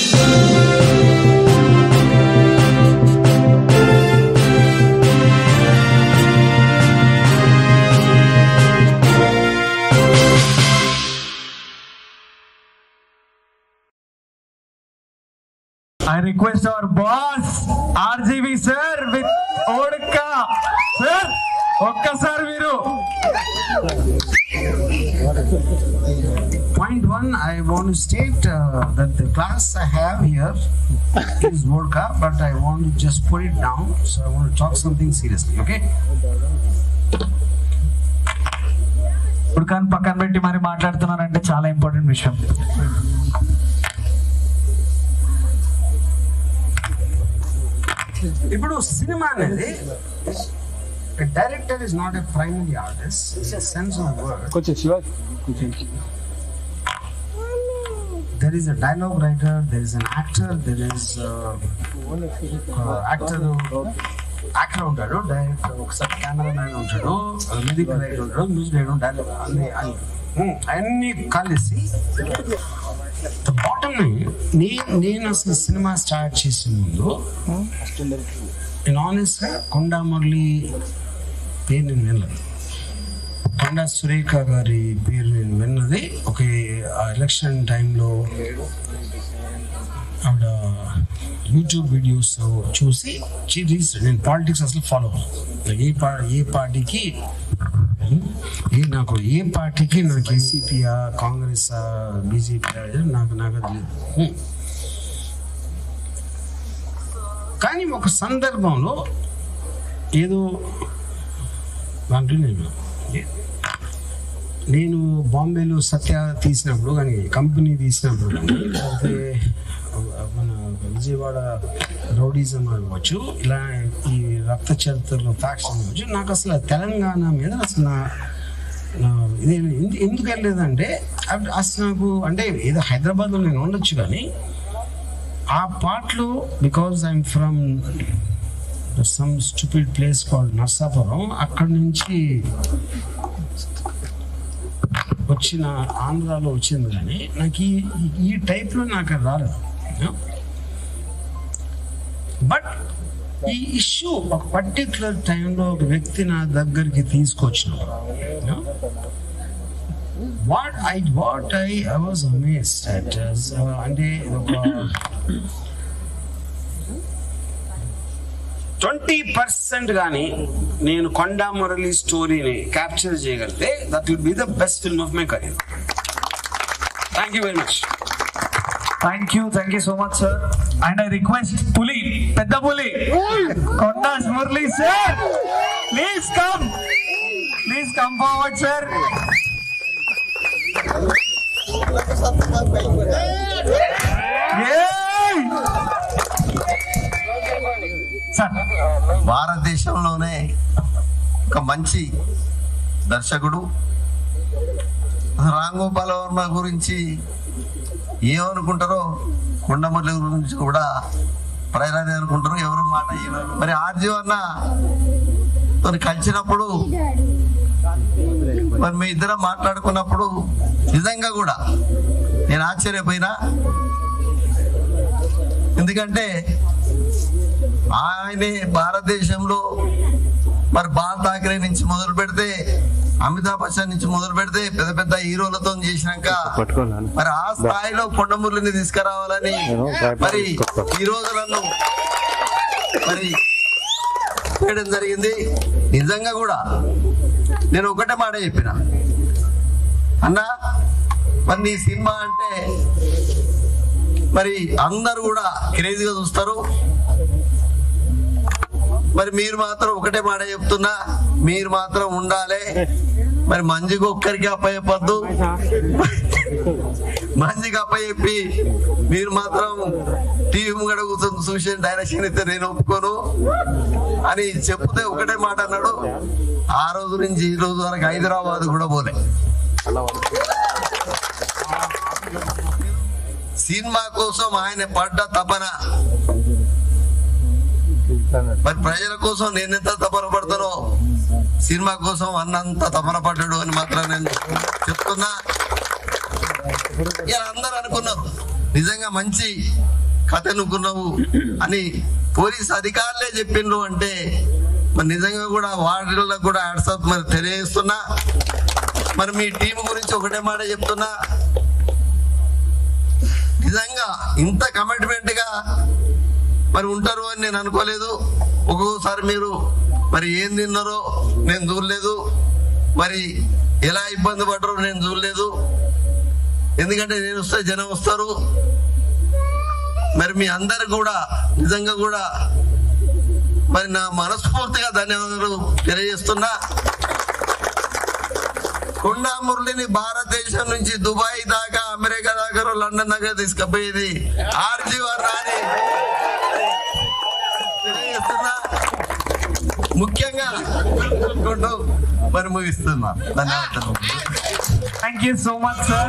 I request our boss, RGV sir, with Odka. Sir, ఒక్కసారి మీరు Point one, I want to state uh, that the class I have here is vodka, but I want to just put it down. So I want to talk something seriously, okay? ఉడకాన్ని పక్కన పెట్టి మరి మాట్లాడుతున్నానంటే చాలా important విషయం ఇప్పుడు cinema అనేది director is not a primary artist it's a sense of word కొంచెం శివ కొంచెం there is a dialogue writer, there is an actor, there is uh, uh, actor actor ఉంటాడు డైరెక్టర్ ఒకసారి కెమెరా మ్యాన్ ఉంటాడు music writer ఉంటాడు music writer dialogue అన్ని అన్ని ఉమ్, అన్ని కలిసి బాటమ్ నేను నేను అసలు సినిమా స్టార్ట్ చేసే ముందు నేను ఆనెస్ట్గా కొండా మురళి పేరు నేను వినలేదు కొండా సురేఖ గారి పేరు నేను విన్నది ఒక ఎలక్షన్ టైంలో ఆవిడ యూట్యూబ్ వీడియోస్ చూసి చీజ్ నేను పాలిటిక్స్ అసలు ఫాలో ఏ పా ఏ పార్టీకి ఏ నాకు ఏ పార్టీకి నాకు ఎన్సీపీయా కాంగ్రెస్ బీజేపీ నాకు నాకు అది లేదు హ్మ్. కానీ ఒక సందర్భంలో ఏదో దాంట్లో నేను నేను బాంబేలో సత్య తీసినప్పుడు కానీ కంపెనీ తీసినప్పుడు కానీ లేకపోతే మన విజయవాడ రౌడీజం అవ్వచ్చు ఇలా ఈ రక్త చరిత్రలో ఫ్యాక్షన్ అవ్వచ్చు నాకు అసలు తెలంగాణ మీద అసలు నా నా ఇది ఎందు- ఎందుకు వెళ్ళలేదంటే అప్పుడు అసలు నాకు అంటే ఏదో హైదరాబాద్లో నేను ఉండొచ్చు కానీ ఆ పాటలో because I'm from some stupid place called Narsapuram అక్కడ నుంచి వచ్చిన ఆంధ్రాలో వచ్చింది కానీ నాకు ఈ ఈ- ఈ టైప్లో నాకు అది రాలేదు బట్ ఈ ఇష్యూ ఒక పర్టికులర్ టైంలో ఒక వ్యక్తి నా దగ్గరికి తీసుకొచ్చినప్పుడు what I what I I was amazed at అంటే ఇది ఒక ట్వంటీ పర్సెంట్ కానీ నేను కొండా మురళి స్టోరీని క్యాప్చర్ చేయగలిగితే that will be the best film of my career thank you very much thank you thank you so much sir and I request పులి పెద్ద పులి Konda Murali sir please come please come forward sir sir భారతదేశంలోనే ఒక మంచి దర్శకుడు రామ్ గోపాల్ వర్మ గురించి ఏమనుకుంటారో కొండమల్లి గురించి కూడా ప్రజలనే అనుకుంటారు ఎవరు మాట వినరు. మరి ఆర్జీ అన్న తను కలిసినప్పుడు మరి మీ ఇద్దరం మాట్లాడుకున్నప్పుడు నిజంగా కూడా నేను ఆశ్చర్యపోయినా ఎందుకంటే ఆయనే భారతదేశంలో మరి బాల్ ఠాకరే నుంచి మొదలు పెడితే అమితాబ్ బచ్చన్ నుంచి మొదలు పెడితే పెద్ద పెద్ద హీరోలతో చేసినాక పట్టుకోనాను మరి ఆ స్థాయిలో కొండమురళిని తీసుకురావాలని మరి ఈ రోజు నన్ను మరి చేయడం జరిగింది నిజంగా కూడా నేను ఒకటే మాట చెప్పిన అన్నా మరి నీ సినిమా అంటే మరి అందరు కూడా క్రేజీగా చూస్తారు మరి మీరు మాత్రం ఒకటే మాట చెప్తున్నా మీరు మాత్రం ఉండాలి మరి మంచిగా ఒక్కరికి అప్పచెప్పద్దు మంచిగా అప్పచెప్పి మీరు మాత్రం టీవీ ముంగడ కూర్చొని చూసి డైరెక్షన్ అయితే నేను ఒప్పుకోను అని చెప్తే ఒకటే మాట అన్నాడు ఆ రోజు నుంచి ఈ రోజు వరకు హైదరాబాద్ కూడా పోలే సినిమా కోసం ఆయన పడ్డ తపన మరి ప్రజల కోసం నేను ఎంత తపన పడతానో సినిమా కోసం అన్నంత తపన పడ్డాడు అని మాత్రం నేను చెప్తున్నా ఇలా అందరూ అనుకున్నారు నిజంగా మంచి కథ అనుకున్నావు అని పోలీస్ అధికారులే చెప్పిండ్రు అంటే మరి నిజంగా కూడా వాటిల్లో కూడా వాట్సాప్ మరి తెలియజేస్తున్నా మరి మీ టీం గురించి ఒకటే మాట చెప్తున్నా నిజంగా ఇంత కమిట్మెంట్ గా మరి ఉంటారు అని నేను అనుకోలేదు ఒక్కొక్కసారి మీరు మరి ఏం తిన్నారో నేను చూడలేదు మరి ఎలా ఇబ్బంది పడరో నేను చూడలేదు ఎందుకంటే నేను వస్తే జనం వస్తారు మరి మీ అందరు కూడా నిజంగా కూడా మరి నా మనస్ఫూర్తిగా ధన్యవాదాలు తెలియజేస్తున్నా కొండా మురళిని భారతదేశం నుంచి దుబాయ్ దాకా అమెరికా దాకా లండన్ దాకా తీసుకుపోయేది ఆర్జీ రాని తెలియజేస్తున్నా ముఖ్యంగా కోరుకుంటూ మరి ముగిస్తున్నా ధన్యవాదాలు thank you so much sir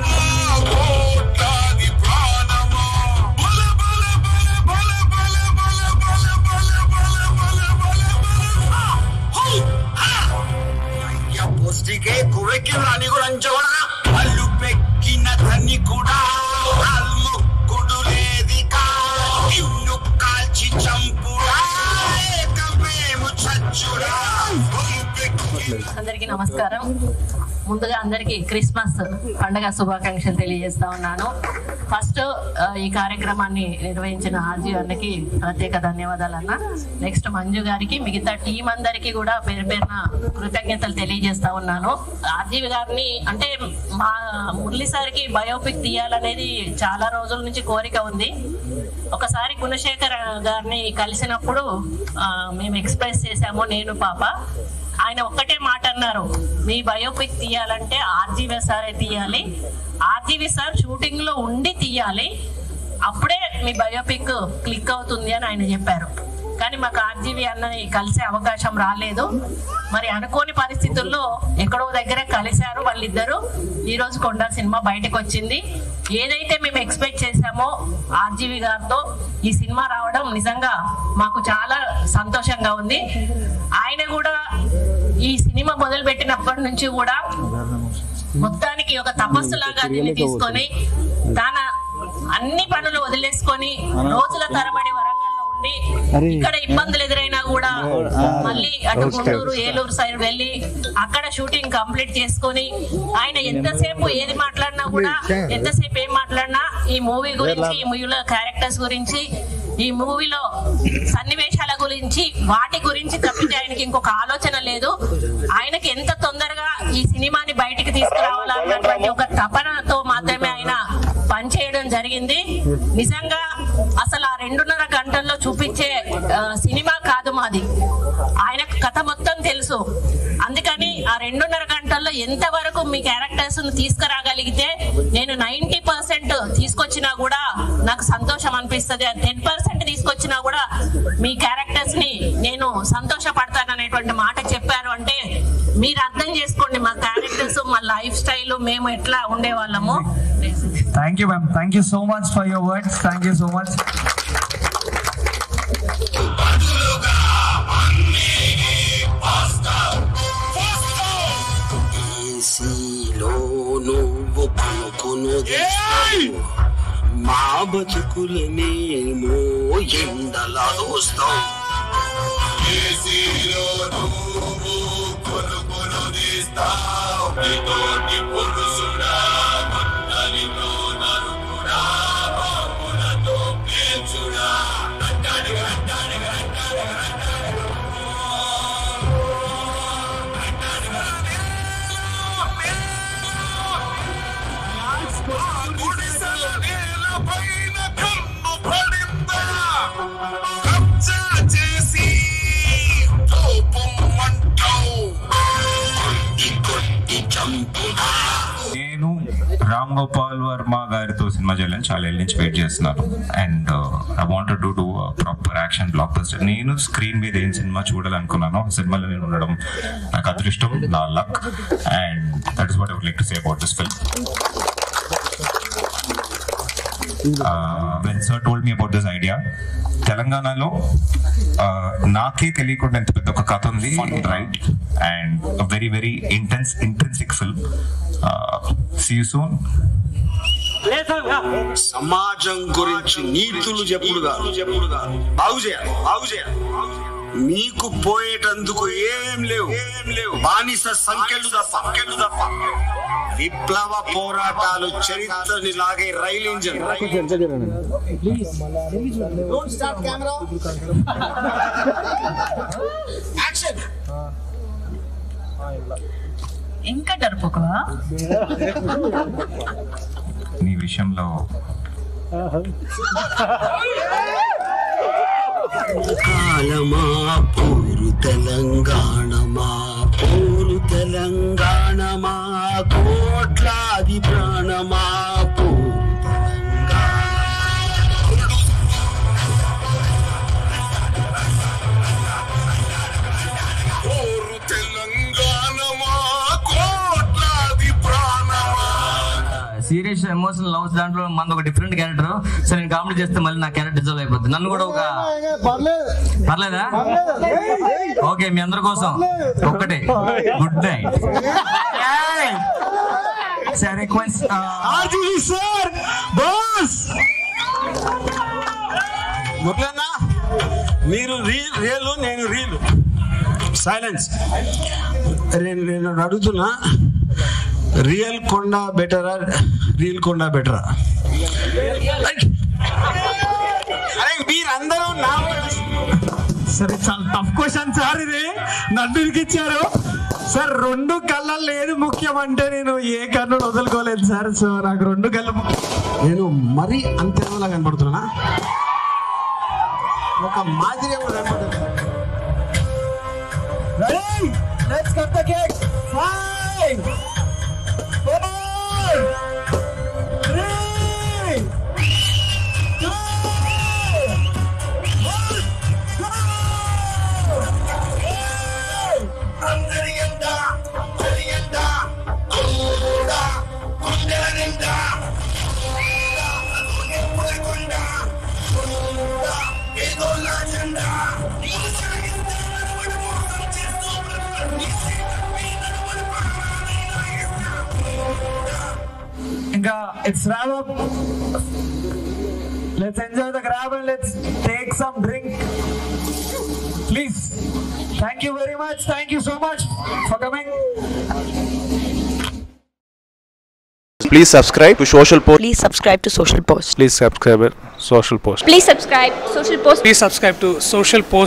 ಪೋಸ್ಟಿಗೆ ಕುಳಕ್ಕೆ ರಾಣಿ ಗುರಂಜೋಳ ಅಲ್ಲು ಬೆಕ್ಕಿನ ತನ್ನಿ ಕೂಡ ಅಲ್ಲು ಕುಡುಲೇದಿಕ ಇನ್ನು ಕಾಲ್చి చంపుడా ఏకమేము చచ్చుడా అందరికీ నమస్కారం ముందుగా అందరికీ క్రిస్మస్ పండగ శుభాకాంక్షలు తెలియజేస్తా ఉన్నాను ఫస్ట్ ఆ, ఈ కార్యక్రమాన్ని నిర్వహించిన ఆర్జీ అన్నకి ప్రత్యేక ధన్యవాదాలు అన్న నెక్స్ట్ మంజు గారికి మిగతా టీం అందరికీ కూడా పేరు పేరున కృతజ్ఞతలు తెలియజేస్తా ఉన్నాను ఆర్జీవి గారిని అంటే మా మురళి సార్కి బయోపిక్ తీయాలనేది చాలా రోజుల నుంచి కోరిక ఉంది ఒకసారి గుణశేఖర్ గారిని కలిసినప్పుడు ఆ, మేము ఎక్స్ప్రెస్ చేశాము నేను పాప ఆయన ఒక్కటే మాట అన్నారు మీ బయోపిక్ తీయాలంటే ఆర్జీవి సారే తీయాలి ఆర్జీవి సార్ షూటింగ్ లో ఉండి తీయాలి అప్పుడే మీ బయోపిక్ క్లిక్ అవుతుంది అని ఆయన చెప్పారు కానీ మాకు ఆర్జీవి అన్నని కలిసే అవకాశం రాలేదు మరి అనుకోని పరిస్థితుల్లో ఎక్కడో దగ్గర కలిశారు వాళ్ళిద్దరూ ఈ రోజు కొండ సినిమా బయటకు వచ్చింది ఏదైతే మేము ఎక్స్పెక్ట్ చేశామో ఆర్జీవి గారితో ఈ సినిమా రావడం నిజంగా మాకు చాలా సంతోషంగా ఉంది ఆయన కూడా ఈ సినిమా మొదలు పెట్టినప్పటి నుంచి కూడా మొత్తానికి ఒక తపస్సు లాగా దీన్ని తీసుకొని తన అన్ని పనులు వదిలేసుకొని రోజుల తరబడి వరంగల్లో ఉండి ఇక్కడ ఇబ్బందులు ఎదురైనా కూడా మళ్ళీ అటు గుంటూరు ఏలూరు సైడ్ వెళ్ళి అక్కడ షూటింగ్ కంప్లీట్ చేసుకొని ఆయన ఎంతసేపు ఏది మాట్లాడినా కూడా ఎంతసేపు ఏం మాట్లాడినా ఈ మూవీ గురించి ఈ మూవీలో క్యారెక్టర్స్ గురించి ఈ మూవీలో సన్నివేశాల గురించి వాటి గురించి తప్పితే ఆయనకి ఇంకొక ఆలోచన లేదు ఆయనకి ఎంత తొందరగా ఈ సినిమాని బయటికి తీసుకురావాలన్నటువంటి ఒక తపనతో మాత్రమే ఆయన పనిచేయడం జరిగింది నిజంగా అసలు ఆ రెండున్నర గంటల్లో చూపించే ఆ, సినిమా కాదు మాది ఆయన కథ మొత్తం తెలుసు అందుకని ఆ రెండున్నర గంటల్లో ఎంతవరకు మీ క్యారెక్టర్స్ తీసుకురాగలిగితే నేను నైన్టీ పర్సెంట్ తీసుకొచ్చినా కూడా నాకు సంతోషం అనిపిస్తుంది టెన్ పర్సెంట్ తీసుకొచ్చినా కూడా మీ క్యారెక్టర్స్ ని నేను సంతోషపడతాననేటువంటి మాట చెప్పారు అంటే మీరు అర్థం చేసుకోండి మా క్యారెక్టర్స్ మా లైఫ్ స్టైల్ మేము ఎట్లా ఉండేవాళ్ళము thank you ma'am thank you so much for your words thank you so much ఏసీలో నువ్వు పనుకును మా బతుకులనేమో ఎండలా దోస్తావు చంపుదా నేను రామ్ గోపాల్ వర్మ గారితో సినిమా చేయాలని చాలా ఏళ్ళ నుంచి వెయిట్ చేస్తున్నాను and I want to do proper action blockbuster నేను స్క్రీన్ మీద ఏం సినిమా చూడాలనుకున్నాను ఆ సినిమాలో నేను ఉండడం నాకు అదృష్టం నా luck and that is what I would like to say about this film when sir told me about this idea తెలంగాణలో uh, నాకే తెలియకుండా ఎంత పెద్ద ఒక కథ ఉంది right and very very intense intensive film see you soon సమాజం గురించి నీతులు చెప్పుడుగా చెప్పుడుగా బాగు చేయాలి బాగు చేయాలి మీకు పోయేటందుకు ఏం లేవు ఏం లేవు బానిస సంఖ్యలు తప్ప సంఖ్యలు తప్ప విప్లవ పోరాటాలు చరిత్రని లాగే రైలు ఇంజన్ యాక్షన్ ఇంకా డర్పుకువా నీ విషయంలో కాలమా పోరు తెలంగాణమా పోరు తెలంగాణమా కోట్లాది ప్రాణమా పోరు తెలంగాణ పోరు తెలంగాణమా కోట్లాది ప్రాణమా సీరియస్ ఎమోషనల్ లవ్స్ దాంట్లో మనది ఒక డిఫరెంట్ క్యారెక్టర్ సో నేను కామెడీ చేస్తే మళ్ళీ నా క్యారెక్టర్ డిజాల్వ్ అయిపోతుంది నన్ను కూడా ఒక పర్లేదా ఓకే మీ అందరి కోసం ఒక్కటే good night sir request sir boss ముట్లన్నా మీరు రీల్ రియల్ నేను రీల్ సైలెన్స్ నేను నేను అడుగుతున్నా రియల్ కొండ బెటరా రీల్ కొండ బెటరా అరే మీరందరూ నా సరే చాలా టఫ్ క్వశ్చన్ సార్ ఇది నన్ను ఇరికిచ్చారు సార్ రెండు కళ్ళ లేదు ముఖ్యం అంటే నేను ఏ కన్ను వదులుకోలేదు సార్ సో నాకు రెండు కళ్ళు ముఖ్యం. నేను మరీ అంత ఎదవలా కనపడుతున్నా ఒక మాదిరి కనపడుతున్నా Ready? Let's cut the cake. Five, four, three, two, one, go! అందరియందా అందరియందా కూడా కొండల నిండా కొండ ఏదో జెండా ఇంకా it's wrap up. Let's enjoy the grab and let's take some drink. Please. Thank you very much. Thank you so much for coming. Please subscribe to Social Post. Please subscribe to Social Post. Please subscribe to Social Post. Please subscribe Social Post. Please subscribe to Social Post